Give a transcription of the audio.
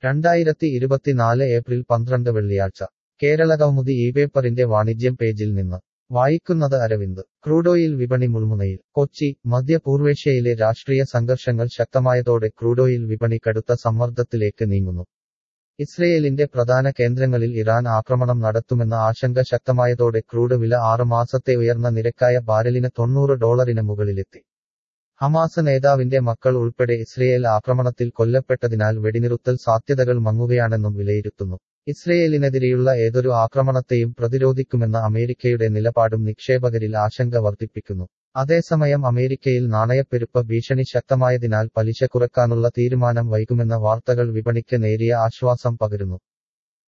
രണ്ടായിരത്തി ഇരുപത്തിനാല് ഏപ്രിൽ പന്ത്രണ്ട് വെള്ളിയാഴ്ച കേരളകൗമുദി ഈ പേപ്പറിന്റെ വാണിജ്യം പേജിൽ നിന്ന് വായിക്കുന്നത് അരവിന്ദ് ക്രൂഡോയിൽ വിപണി മുൾമുനയിൽ കൊച്ചി മധ്യ പൂർവേഷ്യയിലെ രാഷ്ട്രീയ സംഘർഷങ്ങൾ ശക്തമായതോടെ ക്രൂഡോയിൽ വിപണി കടുത്ത സമ്മർദ്ദത്തിലേക്ക് നീങ്ങുന്നു ഇസ്രയേലിന്റെ പ്രധാന കേന്ദ്രങ്ങളിൽ ഇറാൻ ആക്രമണം നടത്തുമെന്ന ആശങ്ക ശക്തമായതോടെ ക്രൂഡ് വില ആറ് മാസത്തെ ഉയർന്ന നിരക്കായ ബാരലിന് തൊണ്ണൂറ് ഡോളറിന് മുകളിലെത്തി ഹമാസ് നേതാവിന്റെ മക്കൾ ഉൾപ്പെടെ ഇസ്രയേൽ ആക്രമണത്തിൽ കൊല്ലപ്പെട്ടതിനാൽ വെടിനിറുത്തൽ സാധ്യതകൾ മങ്ങുകയാണെന്നും വിലയിരുത്തുന്നു ഇസ്രയേലിനെതിരെയുള്ള ഏതൊരു ആക്രമണത്തെയും പ്രതിരോധിക്കുമെന്ന അമേരിക്കയുടെ നിലപാടും നിക്ഷേപകരിൽ ആശങ്ക വർദ്ധിപ്പിക്കുന്നു അതേസമയം അമേരിക്കയിൽ നാണയപ്പെരുപ്പ ഭീഷണി ശക്തമായതിനാൽ പലിശ കുറക്കാനുള്ള തീരുമാനം വൈകുമെന്ന വാർത്തകൾ വിപണിക്ക് നേരിയ ആശ്വാസം പകരുന്നു